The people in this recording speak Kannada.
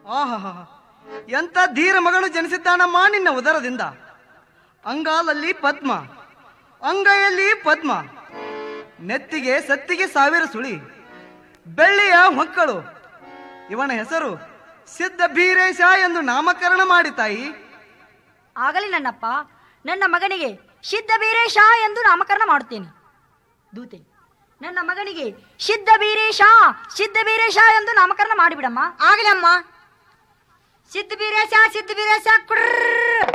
ಆಹಾ ಎಂತ ಧೀರ ಮಗಳು ಜನಿಸಿದ್ದಾನಮ್ಮ ನಿನ್ನ ಉದರದಿಂದ ಅಂಗಾಲಲ್ಲಿ ಪದ್ಮ ಅಂಗೈಯಲ್ಲಿ ಪದ್ಮ ನೆತ್ತಿಗೆ ಸತ್ತಿಗೆ ಸಾವಿರ ಸುಳಿ ಬೆಳ್ಳಿಯ ಮಕ್ಕಳು ಇವನ ಹೆಸರು ಸಿದ್ಧ ಬೀರೇಶ ಎಂದು ನಾಮಕರಣ ಮಾಡಿ ತಾಯಿ ಆಗಲಿ ನನ್ನಪ್ಪ ನನ್ನ ಮಗನಿಗೆ ಸಿದ್ಧ ಬೀರೇಶ ಎಂದು ನಾಮಕರಣ ಮಾಡುತ್ತೇನೆ ದೂತೆ ನನ್ನ ಮಗನಿಗೆ ಸಿದ್ಧ ಬೀರೇಶ ಸಿದ್ಧ ಬೀರೇಶ ಎಂದು ನಾಮಕರಣ ಮಾಡಿಬಿಡಮ್ಮ ಆಗ್ಲಮ್ಮ ಸಿದ್ಧ ಬೀರೇಶ ಸಿದ್ಧ ಬೀರೇಶ ಕುಡ್ರ